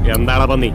എന്താണ് പന്നി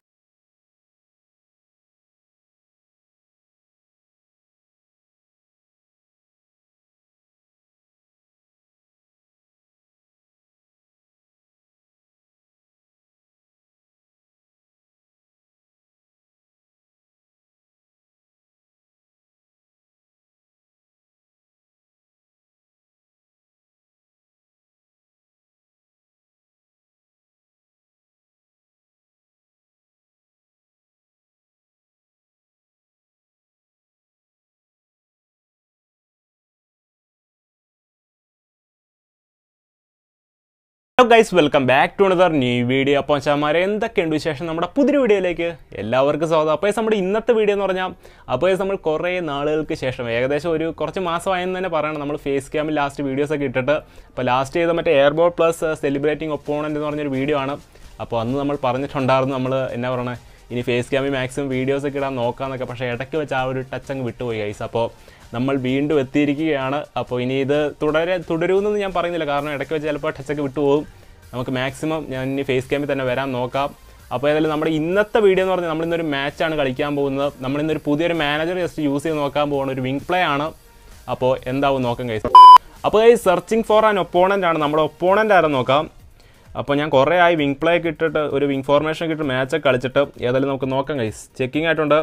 hello guys welcome back to another new video അപ്പോൾ ചാമാരെ എന്തൊക്കെയുണ്ട് വിശേഷം നമ്മുടെ പുതിയ വീഡിയോയിലേക്ക് എല്ലാവർക്കും സ്വാഗതം അപ്പോൾ നമ്മുടെ ഇന്നത്തെ വീഡിയോ എന്ന് പറഞ്ഞാൽ അപ്പോൾ നമ്മൾ കുറേ നാളുകൾക്ക് ശേഷം ഏകദേശം ഒരു കുറച്ച് മാസമായെന്ന് തന്നെ പറയണം നമ്മൾ ഫേസ് ക്യാമിൽ ലാസ്റ്റ് വീഡിയോസ് ഒക്കെ ഇട്ടിട്ട് അപ്പോൾ ലാസ്റ്റ് ചെയ്ത മറ്റേ എയർബോൾ പ്ലസ് സെലിബ്രേറ്റിംഗ് ഒപ്പോണൻ്റ് എന്ന് പറഞ്ഞൊരു വീഡിയോ ആണ് അപ്പോൾ അന്ന് നമ്മൾ പറഞ്ഞിട്ടുണ്ടായിരുന്നു നമ്മൾ എന്നാ പറയണേ ഇനി ഫേസ് ക്യാമിൽ മാക്സിമം വീഡിയോസ് ഒക്കെ ഇടാൻ നോക്കാമെന്നൊക്കെ പക്ഷേ ഇടയ്ക്ക് വെച്ച് ആ ഒരു ടച്ച് അങ്ങ് വിട്ടുപോയി ഗൈസ് അപ്പോൾ നമ്മൾ വീണ്ടും എത്തിയിരിക്കുകയാണ് അപ്പോൾ ഇനി ഇത് തുടരെ തുടരുമെന്ന് ഞാൻ പറയുന്നില്ല കാരണം ഇടയ്ക്ക് വെച്ച് ചിലപ്പോൾ ടച്ചൊക്കെ വിട്ടുപോകും നമുക്ക് മാക്സിമം ഞാൻ ഇനി ഫേസ് ക്യാമിൽ തന്നെ വരാൻ നോക്കാം അപ്പോൾ ഏതായാലും നമ്മുടെ ഇന്നത്തെ വീഡിയോ എന്ന് പറഞ്ഞാൽ നമ്മളിന്നൊരു മാച്ചാണ് കളിക്കാൻ പോകുന്നത് നമ്മളിന്നൊരു പുതിയൊരു മാനേജർ ജസ്റ്റ് യൂസ് ചെയ്ത് നോക്കാൻ പോകുന്ന ഒരു വിങ് പ്ലേ ആണ് അപ്പോൾ എന്താവും നോക്കാം കൈസ് അപ്പോൾ ഈ സെർച്ചിങ് ഫോർ ആൻ ഒപ്പോണൻ്റ് ആണ് നമ്മുടെ ഒപ്പോണൻ്റ് ആരെന്ന് നോക്കാം അപ്പോൾ ഞാൻ കുറേ ആയി വിങ് പ്ലേ ഒക്കെ ഇട്ടിട്ട് ഒരു വിങ് ഫോർമേഷൻ ഒക്കെ ഇട്ട് മാച്ചൊക്കെ കളിച്ചിട്ട് ഏതായാലും നമുക്ക് നോക്കാം കൈസ് ചെക്കിംഗ് ആയിട്ടുണ്ട്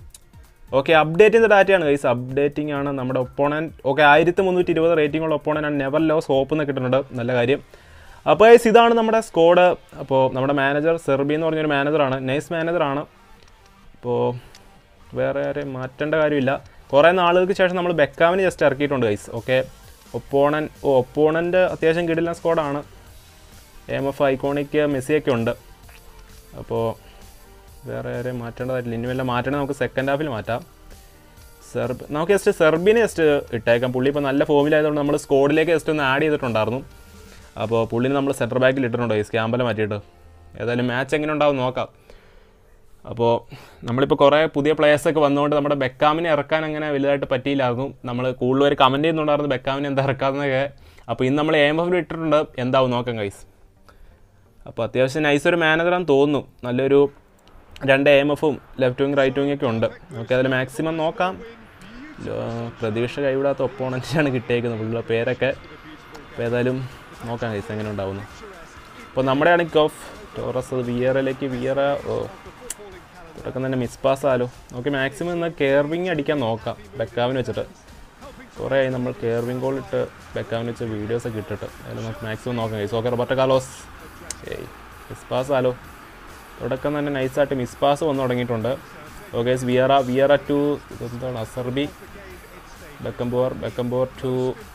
ഓക്കെ അപ്ഡേറ്റ് ചെയ്ത ഡാറ്റയാണ് ഗൈസ് അപ്ഡേറ്റിംഗ് ആണ് നമ്മുടെ ഒപ്പോണൻറ്റ് ഓക്കെ ആയിരത്തി മുന്നൂറ്റി ഇരുപത് റേറ്റിംഗ് ഉള്ള ഒപ്പോണൻ്റ് ആണ് നെവർ ലോസ് ഹോപ്പ് എന്ന് കിട്ടുന്നുണ്ട് നല്ല കാര്യം അപ്പോൾ ഗൈസ് ഇതാണ് നമ്മുടെ സ്കോഡ് അപ്പോൾ നമ്മുടെ മാനേജർ സെർബി എന്ന് പറഞ്ഞൊരു മാനേജറാണ് നൈസ് മാനേജറാണ് അപ്പോൾ വേറെ ആരെയും മാറ്റേണ്ട കാര്യമില്ല കുറേ നാളുകൾക്ക് ശേഷം നമ്മൾ ബെക്കാമിന് ജസ്റ്റ് ഇറക്കിയിട്ടുണ്ട് guys okay opponent oh opponent അത്യാവശ്യം കിടിലൻ സ്കോഡാണ് എം എഫ് ഐക്കോണിക് മെസ്സിയൊക്കെ ഉണ്ട് അപ്പോൾ വേറെ ആരെയും മാറ്റേണ്ടതായിട്ടില്ല ഇനി വല്ല മാറ്റണേ നമുക്ക് സെക്കൻഡ് ഹാഫിൽ മാറ്റാം സെർബ് നമുക്ക് ജസ്റ്റ് സെർബിനെ ജസ്റ്റ് ഇട്ടേക്കാം പുള്ളി ഇപ്പോൾ നല്ല ഫോമിലായതുകൊണ്ട് നമ്മൾ സ്കോഡിലേക്ക് ജസ്റ്റ് ഒന്ന് ആഡ് ചെയ്തിട്ടുണ്ടായിരുന്നു അപ്പോൾ പുള്ളിനെ നമ്മൾ സെൻറ്റർ ബാക്കിൽ ഇട്ടിട്ടുണ്ട് ഈ സ്കാമ്പല മാറ്റിയിട്ട് ഏതായാലും മാച്ച് എങ്ങനെ ഉണ്ടാവും നോക്കാം അപ്പോൾ നമ്മളിപ്പോൾ കുറേ പുതിയ പ്ലേയേഴ്സൊക്കെ വന്നുകൊണ്ട് നമ്മുടെ ബെക്കാമിനെ ഇറക്കാൻ അങ്ങനെ വലുതായിട്ട് പറ്റിയില്ലായിരുന്നു നമ്മൾ കൂടുതൽ പേര് കമൻറ്റ് ചെയ്യുന്നുണ്ടായിരുന്നു ബെക്കാമിനെ എന്താ ഇറക്കാമെന്നൊക്കെ അപ്പോൾ ഇന്ന് നമ്മൾ എം എഫിൽ ഇട്ടിട്ടുണ്ട് എന്താവും നോക്കാം കൈസ് അപ്പോൾ അത്യാവശ്യം നൈസ് ഒരു മാനേജറാന്ന് തോന്നുന്നു നല്ലൊരു രണ്ട് എം എഫും ലെഫ്റ്റ് വിങ് റൈറ്റ് വിങ് ഒക്കെ ഉണ്ട് നമുക്ക് അതിൽ മാക്സിമം നോക്കാം ലോ- പ്രതീക്ഷ കൈവിടാത്ത ഒപ്പോണൻറ്റാണ് കിട്ടിയേക്കുന്നത് പുള്ളിയുടെ പേരൊക്കെ അപ്പോൾ ഏതായാലും നോക്കാം കൈസ് എങ്ങനെ ഉണ്ടാവുന്നു അപ്പോൾ നമ്മുടെ ആണ് ഓഫ് ടോറസ് വിയറിലേക്ക് വിയറ ഓ തുടക്കം തന്നെ മിസ് പാസ് ആലോ നമുക്ക് മാക്സിമം ഇന്ന് കെയർവിങ് അടിക്കാൻ നോക്കാം ബെക്കാവിന് വെച്ചിട്ട് കുറേ ആയി നമ്മൾ കെയർവിങ് ഗോൾ ഇട്ട് ബെക്കാവിന് വെച്ച വീഡിയോസൊക്കെ ഇട്ടിട്ട് അതിൽ നമുക്ക് മാക്സിമം നോക്കാം കൈസ് ഓക്കെ റോബർട്ടോ കാലോസ് ഏയ് മിസ് പാസ് ആലോ തുടക്കം തന്നെ നൈസായിട്ട് മിസ് പാസ് വന്നു തുടങ്ങിയിട്ടുണ്ട് ഓക്കെ വിയറ വിയറ ടു ഇതെന്താണ് അസർബി Beckenbauer Beckenbauer to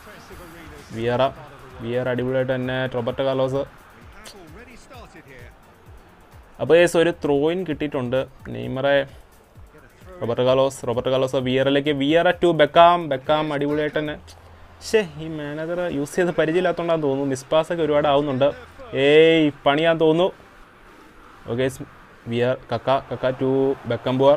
Vieira Vieira അടിപൊളിയായിട്ട് തന്നെ റോബർട്ടോ കാലോസ് അപ്പോൾ ഏസ് ഒരു ത്രോയിൻ കിട്ടിയിട്ടുണ്ട് നെയ്മറെ റോബർട്ടോ കാലോസ് റോബർട്ടോ കാലോസ് വിയറിലേക്ക് വിയറ ടു ബെക്കാം ബെക്കാം അടിപൊളിയായിട്ട് തന്നെ പക്ഷേ ഈ മാനേജർ യൂസ് ചെയ്ത് പരിചയമില്ലാത്തതുകൊണ്ടാന്ന് തോന്നുന്നു മിസ് പാസ്സൊക്കെ ഒരുപാട് ആവുന്നുണ്ട് ഏയ് പണിയാൻ തോന്നുന്നു ഓക്കെ വിയർ കക്ക കക്ക ടു ബെക്കംബുവർ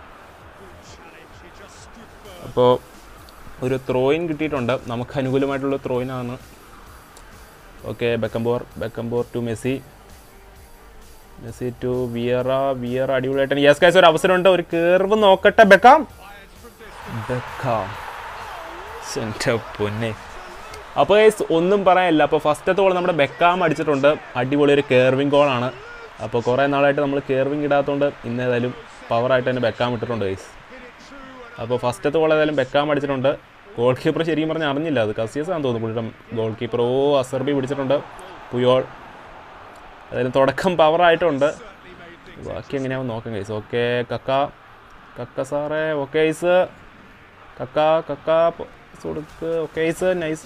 അപ്പോൾ ഒരു ത്രോയിൻ കിട്ടിയിട്ടുണ്ട് നമുക്ക് അനുകൂലമായിട്ടുള്ള ത്രോയിനാണ് okay Beckenbauer Beckenbauer to Messi Messi to Vieira Vieira അടിപൊളിയായിട്ടാണ് യെസ് കാസ് ഒരു അവസരമുണ്ട് ഒരു കേർവ് നോക്കട്ടെ ബെക്കാം ബെക്കാം എൻ്റെ പൊന്നെ അപ്പോൾ ഗൈസ് ഒന്നും പറയാനില്ല അപ്പോൾ ഫസ്റ്റത്തെ ഗോൾ നമ്മുടെ ബെക്കാം അടിച്ചിട്ടുണ്ട് അടിപൊളി ഒരു കേർവിങ് ഗോളാണ് അപ്പോൾ കുറേ നാളായിട്ട് നമ്മൾ കേർവിങ് ഇടാത്തതുകൊണ്ട് ഇന്ന് ഏതായാലും പവറായിട്ട് തന്നെ ബെക്കാം ഇട്ടിട്ടുണ്ട് ഗൈസ് അപ്പോൾ ഫസ്റ്റത്തെ ഗോൾ ഏതായാലും ബെക്കാം അടിച്ചിട്ടുണ്ട് ഗോൾ കീപ്പർ ശരിക്കും പറഞ്ഞാൽ അറിഞ്ഞില്ല അത് കസിയസ് ആണെന്ന് തോന്നുന്നു പുള്ളിയുടെ ഗോൾ കീപ്പർ ഓ അസർബി പിടിച്ചിട്ടുണ്ട് പുയോൾ ഏതായാലും തുടക്കം പവറായിട്ടുണ്ട് ബാക്കി എങ്ങനെയാവും നോക്കാം ഗൈസ് ഓക്കെ കക്ക കക്ക സാറേ ഓക്കെ ഐസ് കക്ക കക്ക പൈസ കൊടുക്ക് ഓക്കെ ഐസ് നൈസ്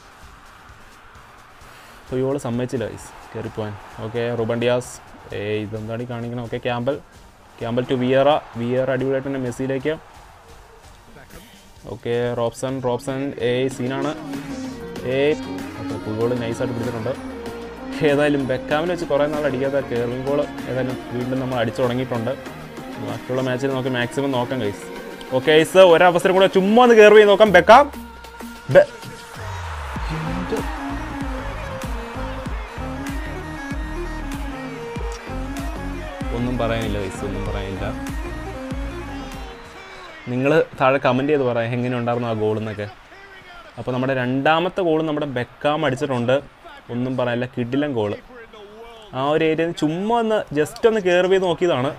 പുയോള് സമ്മതിച്ചില്ല ഐസ് കയറിപ്പോവാൻ ഓക്കെ റുബണ്ടിയാസ് ഏ ഇതെന്താണ് ഈ കാണിക്കണം okay Campbell Campbell to Vieira Vieira അടിപൊളിയായിട്ട് തന്നെ മെസ്സിയിലേക്ക് ഓക്കെ റോബ്സൺ റോബ്സൺ ഏ സീനാണ് ഏ അപ്പോൾ പുയോള് നൈസായിട്ട് പിടിച്ചിട്ടുണ്ട് ഏതായാലും ബെക്കാമിൽ വെച്ച് കുറേ നാൾ അടിക്കാത്ത കയറിങ് ഗോൾ ഏതായാലും വീണ്ടും നമ്മൾ അടിച്ചു തുടങ്ങിയിട്ടുണ്ട് ബാക്കിയുള്ള മാച്ചിൽ നമുക്ക് മാക്സിമം നോക്കാം കൈസ് ഓക്കെ ഐസ് ഒരവസരം കൂടെ ചുമ്മാ ഒന്ന് കയറി നോക്കാം ബെക്കാം ബെ- ഒന്നും പറയാനില്ല വയസ്സ് ഒന്നും പറയാനില്ല നിങ്ങൾ താഴെ കമൻറ്റ് ചെയ്ത് പറയാം എങ്ങനെ ഉണ്ടായിരുന്നു ആ ഗോൾ എന്നൊക്കെ അപ്പോൾ നമ്മുടെ രണ്ടാമത്തെ ഗോൾ നമ്മുടെ ബെക്കാം അടിച്ചിട്ടുണ്ട് ഒന്നും പറയാനില്ല കിടിലൻ ഗോള് ആ ഒരു ഏരിയയിൽ ചുമ്മാ ഒന്ന് ജസ്റ്റ് ഒന്ന് കയറി ചെയ്ത് നോക്കിയതാണ്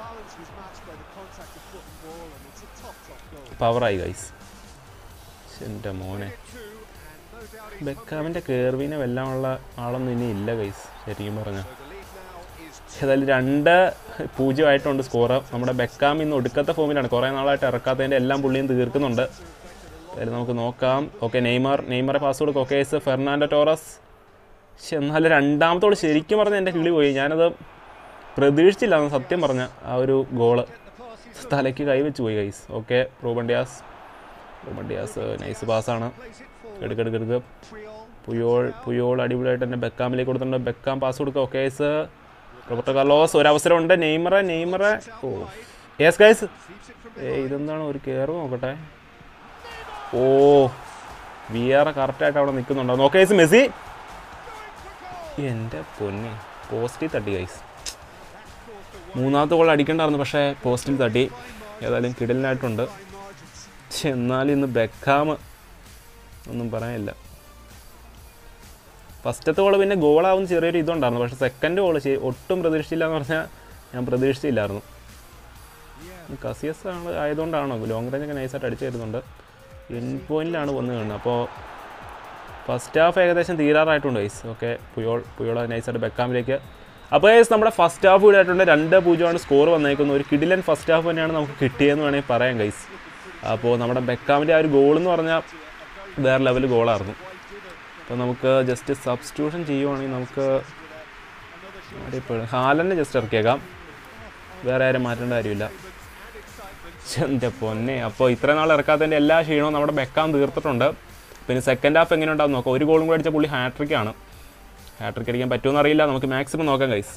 പവറായി ഗൈസ് എൻ്റെ മോനെ ബെക്കാമിൻ്റെ കേർവിനെ വെല്ലാനുള്ള ആളൊന്നും ഇനി ഇല്ല ഗൈസ് ശരിക്കും പറഞ്ഞാൽ ഏതായാലും രണ്ട് പൂജ്യമായിട്ടുണ്ട് സ്കോർ നമ്മുടെ ബെക്കാം ഇന്ന് ഒടുക്കത്തെ ഫോമിലാണ് കുറേ നാളായിട്ട് ഇറക്കാത്തതിൻ്റെ എല്ലാം പുള്ളിയും തീർക്കുന്നുണ്ട് ഏതായാലും നമുക്ക് നോക്കാം ഓക്കെ നെയ്മർ നെയ്മറെ പാസ് കൊടുക്കും ഓക്കെ എസ് ഫെർണാൻഡോ ടോറസ് പക്ഷെ എന്നാലും രണ്ടാമത്തോട് ശരിക്കും പറഞ്ഞാൽ എൻ്റെ കിളി പോയി ഞാനത് പ്രതീക്ഷിച്ചില്ല സത്യം പറഞ്ഞ ആ ഒരു ഗോള് തലയ്ക്ക് കൈവച്ച് പോയി guys okay Ruben Dias Ruben Dias nice പാസ്സാണ് എടുക്കെടുക്കെടുക്ക് പുയോൾ പുയോൾ അടിപൊളിയായിട്ട് തന്നെ ബെക്കാമിലേക്ക് കൊടുത്തിട്ടുണ്ട് ബെക്കാം പാസ് കൊടുക്കുക ഓക്കെ ഗൈസ് റോബർട്ടോ കാർലോസ് ഒരു അവസരമുണ്ട് നെയ്മറെ നെയ്മറെ ഓ യെസ് ഗൈസ് ഏ ഇതെന്താണ് ഒരു കയറ് നോക്കട്ടെ ഓ വി ആർ കറക്റ്റായിട്ട് അവിടെ നിൽക്കുന്നുണ്ടോ നോക്കെ ഗൈസ് മെസ്സി എൻ്റെ പൊന്നെ പോസ്റ്റിൽ തട്ടി ഗൈസ് മൂന്നാമത്തെ ഗോൾ അടിക്കണ്ടായിരുന്നു പക്ഷേ പോസ്റ്റിൽ തട്ടി ഏതായാലും കിടലിനായിട്ടുണ്ട് പക്ഷെ എന്നാലും ഇന്ന് ബെക്കാം ഒന്നും പറയാനില്ല ഫസ്റ്റത്തെ ഗോൾ പിന്നെ ഗോളാവുന്ന ചെറിയൊരു ഇതുണ്ടായിരുന്നു പക്ഷേ സെക്കൻഡ് ഗോൾ ഒട്ടും പ്രതീക്ഷിച്ചില്ല എന്ന് പറഞ്ഞാൽ ഞാൻ പ്രതീക്ഷിച്ചില്ലായിരുന്നു കസിയസ് ആണ് ആയതുകൊണ്ടാണോ ലോങ് റേഞ്ച് ഒക്കെ നൈസായിട്ട് അടിച്ചു തരുന്നുണ്ട് എൻ പോയിന്റിലാണ് വന്ന് കാണുന്നത് അപ്പോൾ ഫസ്റ്റ് ഹാഫ് ഏകദേശം തീരാറായിട്ടുണ്ട് ഗൈസ് ഓക്കെ പുയോൾ പുയോൾ നൈസായിട്ട് ബെക്കാമിലേക്ക് അപ്പോൾ ഗൈസ് നമ്മുടെ ഫസ്റ്റ് ഹാഫ് കൂടിയായിട്ടുണ്ട് രണ്ട് പൂജ്യമാണ് സ്കോർ വന്നേക്കുന്നത് ഒരു കിടിലൻ ഫസ്റ്റ് ഹാഫ് തന്നെയാണ് നമുക്ക് കിട്ടിയതെന്ന് വേണമെങ്കിൽ പറയാം ഗൈസ് അപ്പോൾ നമ്മുടെ ബെക്കാമിൻ്റെ ആ ഒരു ഗോൾ എന്ന് പറഞ്ഞാൽ വേറെ ലെവൽ ഗോളായിരുന്നു അപ്പോൾ നമുക്ക് ജസ്റ്റ് സബ്സ്റ്റിറ്റ്യൂഷൻ ചെയ്യുവാണെങ്കിൽ നമുക്ക് ആരെപ്പോഴും ഹാലന്നെ ജസ്റ്റ് ഇറക്കിയേക്കാം വേറെ ആരും മാറ്റേണ്ട കാര്യമില്ല എൻ്റെ പൊന്നെ അപ്പോൾ ഇത്ര നാൾ ഇറക്കാത്തതിൻ്റെ എല്ലാ ക്ഷീണവും നമ്മുടെ ബെക്കാൻ തീർത്തിട്ടുണ്ട് പിന്നെ സെക്കൻഡ് ഹാഫ് എങ്ങനെ ഉണ്ടാവും നോക്കാം ഒരു ഗോളും കൂടി അടിച്ച പുള്ളി ഹാട്രിക്കാണ് ഹാട്രിക് അടിക്കാൻ പറ്റുമെന്ന് അറിയില്ല നമുക്ക് മാക്സിമം നോക്കാം guys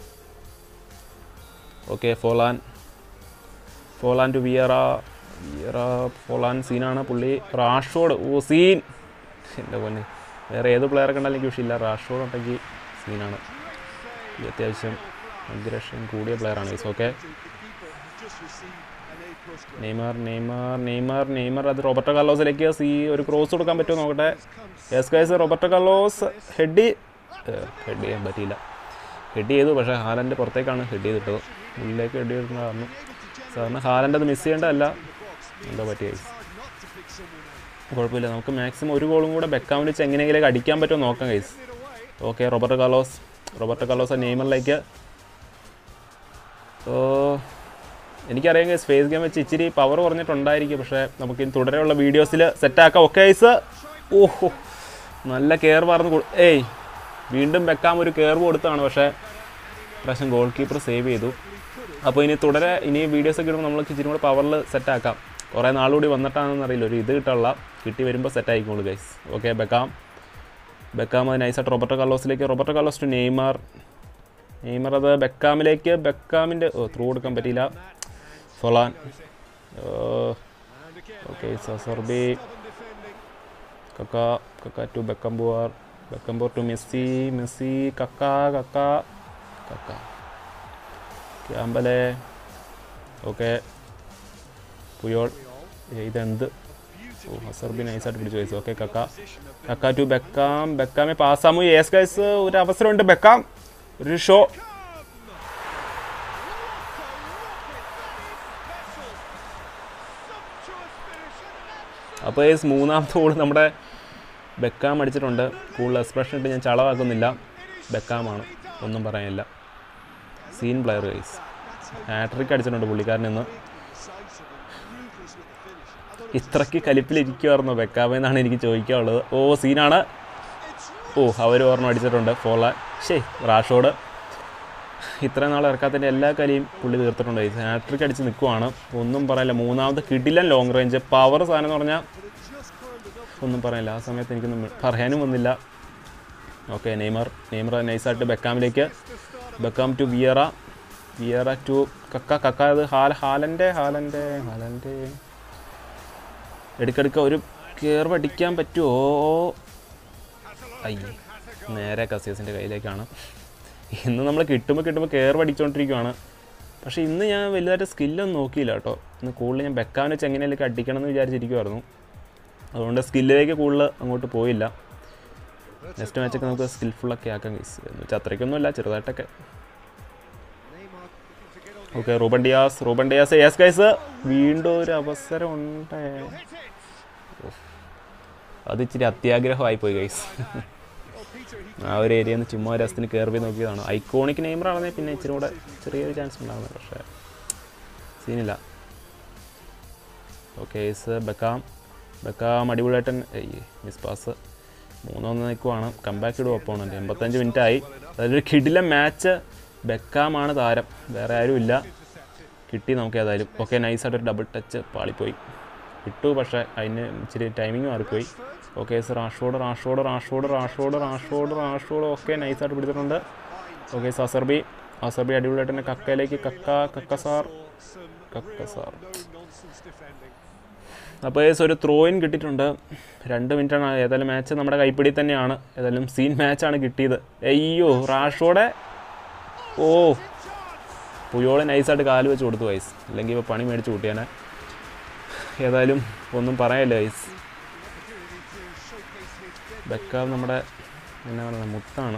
okay Forlan Forlan to Vieira Vieira Forlan സീനാണ് പുള്ളി റാഷോഡ് ഓ സീൻ എൻ്റെ പൊന്നെ വേറെ ഏത് പ്ലെയറെ കണ്ടാലും എനിക്ക് വിഷയമില്ല റാഷോഡ് ഉണ്ടെങ്കിൽ സീനാണ് ഈ അത്യാവശ്യം അഗ്രഷൻ കൂടിയ പ്ലെയറാണ് guys okay Neymar Neymar Neymar Neymar അത് റോബർട്ടോ കാർലോസിലേക്ക് സി ഒരു ക്രോസ് കൊടുക്കാൻ പറ്റുമോ നോക്കട്ടെ yes guys Roberto Carlos head head ചെയ്യാൻ പറ്റിയില്ല ഹെഡ് ചെയ്തു പക്ഷേ ഹാലൻ്റെ പുറത്തേക്കാണ് ഹെഡ് ചെയ്തിട്ടത് ഉള്ളിലേക്ക് ഹെഡ് ചെയ്തിരുന്ന കാരണം സാറിന് ഹാലൻ്റെ അത് മിസ് ചെയ്യേണ്ടതല്ല എന്താ പറ്റിയ ഗൈസ് കുഴപ്പമില്ല നമുക്ക് മാക്സിമം ഒരു ഗോളും കൂടെ ബെക്കാൻ വെച്ച് എങ്ങനെയെങ്കിലും അടിക്കാൻ പറ്റുമോ നോക്കാം guys okay Roberto Carlos Roberto Carlos നെയ്മറിലേക്ക് ഓ എനിക്കറിയാം ഗൈസ് ഫേസ് ഗെയിം വെച്ച് ഇച്ചിരി പവർ കുറഞ്ഞിട്ടുണ്ടായിരിക്കും പക്ഷേ നമുക്ക് ഇനി തുടരെയുള്ള വീഡിയോസിൽ സെറ്റാക്കാം ഓക്കെ ഗൈസ് ഓഹോ നല്ല കെയർ പറഞ്ഞു കൊടു ഏയ് വീണ്ടും വെക്കാൻ ഒരു കെയർ കൊടുത്താണ് പക്ഷേ പ്രാവശ്യം ഗോൾ കീപ്പർ സേവ് ചെയ്തു അപ്പോൾ ഇനി തുടരെ ഇനി വീഡിയോസ് ഒക്കെ ഇടുമ്പോൾ നമ്മൾക്ക് ഇച്ചിരി കൂടെ പവറിൽ സെറ്റാക്കാം കുറേ നാളുകൂടി വന്നിട്ടാണെന്ന് അറിയില്ല ഒരു ഇത് കിട്ടാനുള്ള കിട്ടി വരുമ്പോൾ സെറ്റ് ആയിക്കോളൂ ഗൈസ് ഓക്കെ ബെക്കാം ബെക്കാം അത് നൈസായിട്ട് റോബർട്ടോ കാർലോസിലേക്ക് Roberto Carlos to Neymar Neymar അത് ബെക്കാമിലേക്ക് ബെക്കാമിൻ്റെ ഓ ത്രൂ കൊടുക്കാൻ പറ്റിയില്ല ഫൊലാൻ ഓക്കെ സസർബി Kaka Kaka to Beckenbauer Beckenbauer to Messi Messi Kaka Kaka കക്ക ക്യാമ്പലെ ഓക്കെ പുയോൾ ഇതെന്ത് ഓ ഹസർബി നൈസായിട്ട് പിടിച്ചു വയസ്സ് okay Kaka Kaka to Beckham ബെക്കാമെ പാസ്സാമു യേസ് ഗൈസ് ഒരു അവസരമുണ്ട് ബെക്കാം ഒരു ഷോ അപ്പോൾ ഈ മൂന്നാമത്തെ ഗോൾ നമ്മുടെ ബെക്കാം അടിച്ചിട്ടുണ്ട് കൂടുതൽ എക്സ്പ്രഷൻ ഇട്ട് ഞാൻ ചളവാക്കുന്നില്ല ബെക്കാമാണ് ഒന്നും പറയാനില്ല സീൻ പ്ലെയർ ഗൈസ് ഹാട്രിക് അടിച്ചിട്ടുണ്ട് പുള്ളിക്കാരൻ ഇന്ന് ഇത്രയ്ക്ക് കലിപ്പിലിരിക്കുമായിരുന്നു ബെക്കാമെന്നാണ് എനിക്ക് ചോദിക്കാനുള്ളത് ഓ സീനാണ് ഓ അവർ ഓർമ്മ അടിച്ചിട്ടുണ്ട് ഫോള ശേ റാഷോഡ് ഇത്രയും നാൾ ഇറക്കാത്തതിൻ്റെ എല്ലാ കളിയും പുള്ളി തീർത്തിട്ടുണ്ട് ഹാട്രിക് അടിച്ച് നിൽക്കുവാണ് ഒന്നും പറയില്ല മൂന്നാമത് കിടിലൻ ലോങ് റേഞ്ച് പവർ സാധനം എന്ന് പറഞ്ഞാൽ ഒന്നും പറയില്ല ആ സമയത്ത് എനിക്കൊന്നും പറയാനും വന്നില്ല ഓക്കെ നെയ്മർ നെയ്മർ നൈസായിട്ട് ബെക്കാമിലേക്ക് Beckham to Vieira Vieira to Kaka Kaka അത് ഹാല ഹാലൻ്റെ ഹാലൻ്റെ ഹാലൻ്റെ എടുക്കെടുക്ക ഒരു കയർവ് അടിക്കാൻ പറ്റുമോ അയ്യേ നേരെ കസിയസിൻ്റെ കയ്യിലേക്കാണ് ഇന്ന് നമ്മൾ കിട്ടുമ്പോൾ കിട്ടുമ്പോൾ കയർ അടിച്ചുകൊണ്ടിരിക്കുകയാണ് പക്ഷേ ഇന്ന് ഞാൻ വലുതായിട്ട് സ്കില്ലൊന്നും നോക്കിയില്ല കേട്ടോ ഇന്ന് കൂടുതൽ ഞാൻ ബെക്കാൻ വെച്ച് എങ്ങനെയൊക്കെ അടിക്കണം എന്ന് വിചാരിച്ചിരിക്കുമായിരുന്നു അതുകൊണ്ട് സ്കില്ലിലേക്ക് കൂടുതൽ അങ്ങോട്ട് പോയില്ല നെക്സ്റ്റ് മാച്ചൊക്കെ നമുക്ക് സ്കിൽഫുള്ളൊക്കെ ആക്കാൻ ഗൈസ് എന്ന് വെച്ചാൽ അത്രയ്ക്കൊന്നുമില്ല ചെറുതായിട്ടൊക്കെ okay Ruben Dias Ruben Dias yes guys വീണ്ടും ഒരു അവസരം ഉണ്ട് അത് ഇച്ചിരി അത്യാഗ്രഹമായി പോയി ഗൈസ് ആ ഒരു ഏരിയയിൽ നിന്ന് ചുമ്മാ രസത്തിന് കയറി നോക്കിയതാണ് ഐക്കോണിക് നെയ്മറാണെങ്കിൽ പിന്നെ ഇച്ചിരി കൂടെ ചെറിയൊരു ചാൻസ് ഉണ്ടാകുന്നത് പക്ഷേ സീനില്ല ഓക്കെ യേസ് ബക്കാം ബക്കാം അടിപൊളിയായിട്ട് മിസ് പാസ് മൂന്നൊന്ന് നിൽക്കുവാണ് കമ്പാക്ക് ഇടും ഒപ്പോണൻ്റ് എൺപത്തഞ്ച് മിനിറ്റ് ആയി അതിലൊരു കിടില മാച്ച് ബെക്കാമാണ് താരം വേറെ ആരും ഇല്ല കിട്ടി നമുക്ക് ഏതായാലും ഓക്കെ നൈസായിട്ടൊരു ഡബിൾ ടച്ച് പാളിപ്പോയി ഇട്ടു പക്ഷേ അതിന് ഇച്ചിരി ടൈമിങ് മാറിപ്പോയി okay sir Rashford Rashford Rashford Rashford Rashford Rashford okay നൈസായിട്ട് പിടിച്ചിട്ടുണ്ട് ഓക്കെ അസർബി അസർബി അടിപൊളിയായിട്ട് തന്നെ കക്കയിലേക്ക് കക്ക കക്ക സാർ കക്ക സാർ അപ്പോൾ ഏസ് ഒരു ത്രോയിൻ കിട്ടിയിട്ടുണ്ട് രണ്ട് മിനിറ്റാണ് ഏതായാലും മാച്ച് നമ്മുടെ കൈപ്പിടി തന്നെയാണ് ഏതായാലും സീൻ മാച്ചാണ് കിട്ടിയത് അയ്യോ റാഷോടെ ഓ പുയോളെ നൈസായിട്ട് കാല് വെച്ച് കൊടുത്തു വയസ്സ് അല്ലെങ്കിൽ ഇപ്പോൾ പണി മേടിച്ച് കൂട്ടിയാനെ ഏതായാലും ഒന്നും പറയാനില്ല വയസ്സ് ബെക്കാം നമ്മുടെ എന്നാ പറയുന്നത് മുത്താണ്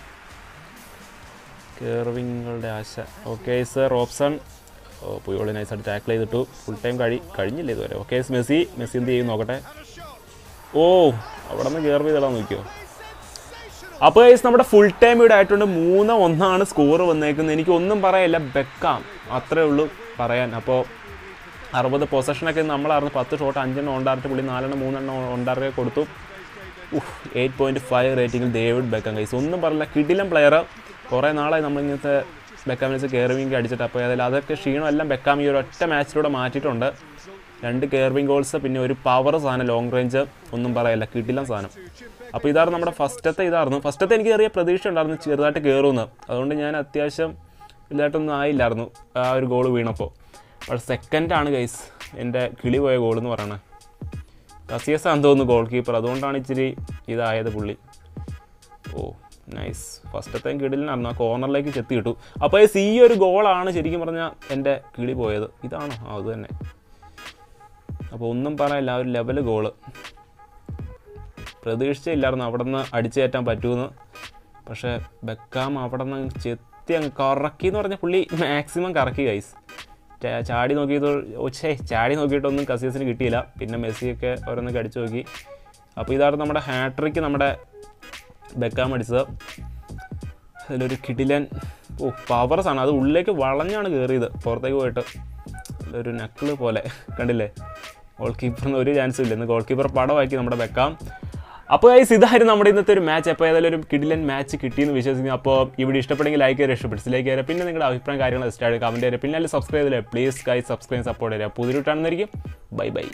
കേർവിങ്ങളുടെ ആശ ഓക്കെ സർ ഓപ്ഷൻ ഓ പുയോളി നൈസായിട്ട് ടാക്കിൾ ചെയ്തിട്ടു ഫുൾ ടൈം കഴി കഴിഞ്ഞില്ല ഇതുവരെ ഓക്കെ മെസ്സി മെസ്സി എന്ത് ചെയ്യും നോക്കട്ടെ ഓ അവിടെ നിന്ന് കയറി ചെയ്തിടാൻ നോക്കിയോ അപ്പോൾ ഗൈസ് നമ്മുടെ ഫുൾ ടൈം ഇവിടെ ആയിട്ടുണ്ട് മൂന്ന് ഒന്നാണ് സ്കോർ വന്നേക്കുന്നത് എനിക്ക് ഒന്നും പറയില്ല ബെക്കാം അത്രേ ഉള്ളൂ പറയാൻ അപ്പോൾ അറുപത് പൊസഷനൊക്കെ നമ്മളറിഞ്ഞ് പത്ത് ഷോട്ട് അഞ്ചെണ്ണം ഉണ്ടാറിട്ട് പുള്ളി നാലെണ്ണം മൂന്നെണ്ണം ഉണ്ടാറൊക്കെ കൊടുത്തു എയ്റ്റ് പോയിൻറ്റ് ഫൈവ് റേറ്റിംഗിൽ ഡേവിഡ് ബെക്കാം ഗൈസ് ഒന്നും പറയില്ല കിടിലം പ്ലെയർ കുറേ നാളായി നമ്മളിങ്ങനത്തെ ബെക്കാം വെച്ച് കയറിവിങ് അടിച്ചിട്ട് അപ്പോൾ ഏതായാലും അതൊക്കെ ക്ഷീണം എല്ലാം ബെക്കാം ഈ ഒരു ഒറ്റ മാച്ചിലൂടെ മാറ്റിയിട്ടുണ്ട് രണ്ട് കെയർവിങ് ഗോൾസ് പിന്നെ ഒരു പവർ സാധനം ലോങ് റേഞ്ച് ഒന്നും പറയില്ല കിടിലം സാധനം അപ്പോൾ ഇതായിരുന്നു നമ്മുടെ ഫസ്റ്റത്തെ ഇതായിരുന്നു ഫസ്റ്റത്തെ എനിക്ക് ചെറിയ പ്രതീക്ഷ ഉണ്ടായിരുന്നു ചെറുതായിട്ട് കയറുമെന്ന് അതുകൊണ്ട് ഞാൻ അത്യാവശ്യം വലുതായിട്ടൊന്നും ആയില്ലായിരുന്നു ആ ഒരു ഗോൾ വീണപ്പോൾ പക്ഷേ സെക്കൻഡാണ് ഗൈസ് എൻ്റെ കിളി പോയ ഗോൾ എന്ന് പറയണത് കസിയസ് ആണെന്ന് തോന്നുന്നു ഗോൾ കീപ്പർ അതുകൊണ്ടാണ് ഇച്ചിരി ഇതായത് പുള്ളി ഓ നൈസ് ഫസ്റ്റത്തെ കിടിലിനായിരുന്നു ആ കോർണറിലേക്ക് ചെത്തി കിട്ടു അപ്പോൾ ഈ ഒരു ഗോളാണ് ശരിക്കും പറഞ്ഞാൽ എൻ്റെ കിളി പോയത് ഇതാണോ ആ അത് തന്നെ അപ്പോൾ ഒന്നും പറയില്ല ആ ഒരു ലെവൽ ഗോള് പ്രതീക്ഷിച്ചില്ലായിരുന്നു അവിടെ നിന്ന് അടിച്ചു കയറ്റാൻ പറ്റുമെന്ന് പക്ഷേ ബെക്കാം അവിടെ നിന്ന് ചെത്തി അങ്ങ് കറക്കി എന്ന് പറഞ്ഞ പുള്ളി മാക്സിമം കറക്കി ഗൈസ് ചാടി നോക്കിയത് ഒച്ചേ ചാടി നോക്കിയിട്ടൊന്നും കസീസിന് കിട്ടിയില്ല പിന്നെ മെസ്സിയൊക്കെ ഓരോന്നൊക്കെ അടിച്ചു നോക്കി അപ്പോൾ ഇതാണ് നമ്മുടെ ഹാട്രിക്ക് നമ്മുടെ ബെക്കാം അടിച്ചത് അതിലൊരു കിടിലൻ ഓ പവർസ് ആണ് അത് ഉള്ളിലേക്ക് വളഞ്ഞാണ് കയറിയത് പുറത്തേക്ക് പോയിട്ട് ഒരു നക്കിള് പോലെ കണ്ടില്ലേ ഗോൾ കീപ്പറിന് ഒരു ചാൻസും ഇല്ല ഇന്ന് ഗോൾ കീപ്പർ പടമാക്കി നമ്മുടെ ബെക്കാം അപ്പോൾ ഗൈസ് ഇതായിരുന്നു നമ്മുടെ ഇന്നത്തെ ഒരു മാച്ച് അപ്പോൾ ഏതായാലും ഒരു കിടിലൻ മാച്ച് കിട്ടിയെന്ന് വിശ്വസിക്കുന്നു അപ്പോൾ ഇവിടെ ഇഷ്ടപ്പെടുമെങ്കിൽ ലൈക്ക് ചെയ്യുക ഇഷ്ടപ്പെട്ടു ലൈക്ക് ചെയ്യുക പിന്നെ നിങ്ങളുടെ അഭിപ്രായം കാര്യങ്ങൾ സ്റ്റാർട്ട് കമൻറ്റ് ചെയ്യുക പിന്നെ അതിൽ സബ്സ്ക്രൈബ് ചെയ്യുക പ്ലീസ് ഗൈസ് സബ്സ്ക്രൈബ് സപ്പോർട്ട് ചെയ്യുക പുതിയ കാണുന്നതായിരിക്കും ബൈ ബൈ